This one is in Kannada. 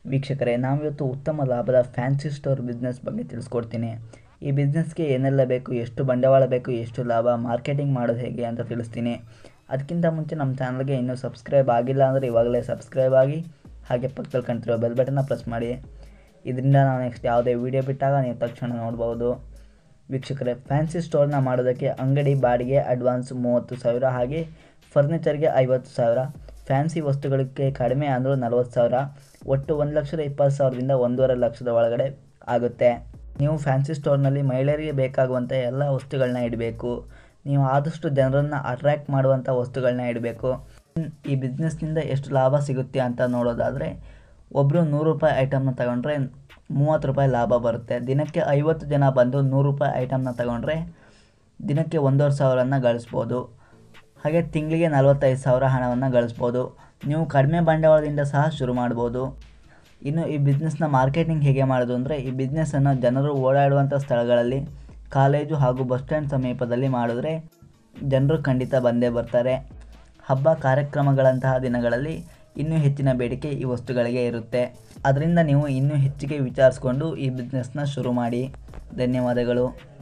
ವೀಕ್ಷಕರೇ ನಾವಿವತ್ತು ಉತ್ತಮ ಲಾಭದ ಫ್ಯಾನ್ಸಿ ಸ್ಟೋರ್ ಬಿಸ್ನೆಸ್ ಬಗ್ಗೆ ತಿಳಿಸ್ಕೊಡ್ತೀನಿ ಈ ಬಿಸ್ನೆಸ್ಗೆ ಏನೆಲ್ಲ ಬೇಕು ಎಷ್ಟು ಬಂಡವಾಳ ಬೇಕು ಎಷ್ಟು ಲಾಭ ಮಾರ್ಕೆಟಿಂಗ್ ಮಾಡೋದು ಹೇಗೆ ಅಂತ ತಿಳಿಸ್ತೀನಿ ಅದಕ್ಕಿಂತ ಮುಂಚೆ ನಮ್ಮ ಚಾನಲ್ಗೆ ಇನ್ನೂ ಸಬ್ಸ್ಕ್ರೈಬ್ ಆಗಿಲ್ಲ ಅಂದರೆ ಇವಾಗಲೇ ಸಬ್ಸ್ಕ್ರೈಬ್ ಆಗಿ ಹಾಗೆ ಪಕ್ಕದಲ್ಲಿ ಕಾಣ್ತಿರೋ ಬೆಲ್ ಬಟನ್ನ ಪ್ರೆಸ್ ಮಾಡಿ ಇದರಿಂದ ನಾವು ನೆಕ್ಸ್ಟ್ ಯಾವುದೇ ವಿಡಿಯೋ ಬಿಟ್ಟಾಗ ನೀವು ತಕ್ಷಣ ನೋಡ್ಬೋದು ವೀಕ್ಷಕರೇ ಫ್ಯಾನ್ಸಿ ಸ್ಟೋರ್ನ ಮಾಡೋದಕ್ಕೆ ಅಂಗಡಿ ಬಾಡಿಗೆ ಅಡ್ವಾನ್ಸ್ ಮೂವತ್ತು ಸಾವಿರ ಹಾಗೆ ಫರ್ನಿಚರ್ಗೆ ಐವತ್ತು ಸಾವಿರ ಫ್ಯಾನ್ಸಿ ವಸ್ತುಗಳಿಗೆ ಕಡಿಮೆ ಅಂದರೂ ನಲ್ವತ್ತು ಸಾವಿರ ಒಟ್ಟು ಒಂದು ಲಕ್ಷದ ಇಪ್ಪತ್ತು ಸಾವಿರದಿಂದ ಒಂದೂವರೆ ಲಕ್ಷದ ಒಳಗಡೆ ಆಗುತ್ತೆ ನೀವು ಫ್ಯಾನ್ಸಿ ಸ್ಟೋರ್ನಲ್ಲಿ ಮಹಿಳೆಯರಿಗೆ ಬೇಕಾಗುವಂಥ ಎಲ್ಲ ವಸ್ತುಗಳನ್ನ ಇಡಬೇಕು ನೀವು ಆದಷ್ಟು ಜನರನ್ನು ಅಟ್ರ್ಯಾಕ್ಟ್ ಮಾಡುವಂಥ ವಸ್ತುಗಳನ್ನ ಇಡಬೇಕು ಈ ಬಿಸ್ನೆಸ್ನಿಂದ ಎಷ್ಟು ಲಾಭ ಸಿಗುತ್ತೆ ಅಂತ ನೋಡೋದಾದರೆ ಒಬ್ಬರು ನೂರು ರೂಪಾಯಿ ಐಟಮ್ನ ತಗೊಂಡ್ರೆ ಮೂವತ್ತು ರೂಪಾಯಿ ಲಾಭ ಬರುತ್ತೆ ದಿನಕ್ಕೆ ಐವತ್ತು ಜನ ಬಂದು ನೂರು ರೂಪಾಯಿ ಐಟಮ್ನ ತಗೊಂಡ್ರೆ ದಿನಕ್ಕೆ ಒಂದೂವರೆ ಸಾವಿರನ ಗಳಿಸ್ಬೋದು ಹಾಗೆ ತಿಂಗಳಿಗೆ ನಲವತ್ತೈದು ಸಾವಿರ ಹಣವನ್ನು ಗಳಿಸ್ಬೋದು ನೀವು ಕಡಿಮೆ ಬಂಡವಾಳದಿಂದ ಸಹ ಶುರು ಮಾಡ್ಬೋದು ಇನ್ನು ಈ ಬಿಸ್ನೆಸ್ನ ಮಾರ್ಕೆಟಿಂಗ್ ಹೇಗೆ ಮಾಡೋದು ಅಂದರೆ ಈ ಬಿಸ್ನೆಸ್ಸನ್ನು ಜನರು ಓಡಾಡುವಂಥ ಸ್ಥಳಗಳಲ್ಲಿ ಕಾಲೇಜು ಹಾಗೂ ಬಸ್ ಸ್ಟ್ಯಾಂಡ್ ಸಮೀಪದಲ್ಲಿ ಮಾಡಿದ್ರೆ ಜನರು ಖಂಡಿತ ಬಂದೇ ಬರ್ತಾರೆ ಹಬ್ಬ ಕಾರ್ಯಕ್ರಮಗಳಂತಹ ದಿನಗಳಲ್ಲಿ ಇನ್ನೂ ಹೆಚ್ಚಿನ ಬೇಡಿಕೆ ಈ ವಸ್ತುಗಳಿಗೆ ಇರುತ್ತೆ ಅದರಿಂದ ನೀವು ಇನ್ನೂ ಹೆಚ್ಚಿಗೆ ವಿಚಾರಿಸ್ಕೊಂಡು ಈ ಬಿಸ್ನೆಸ್ನ ಶುರು ಮಾಡಿ ಧನ್ಯವಾದಗಳು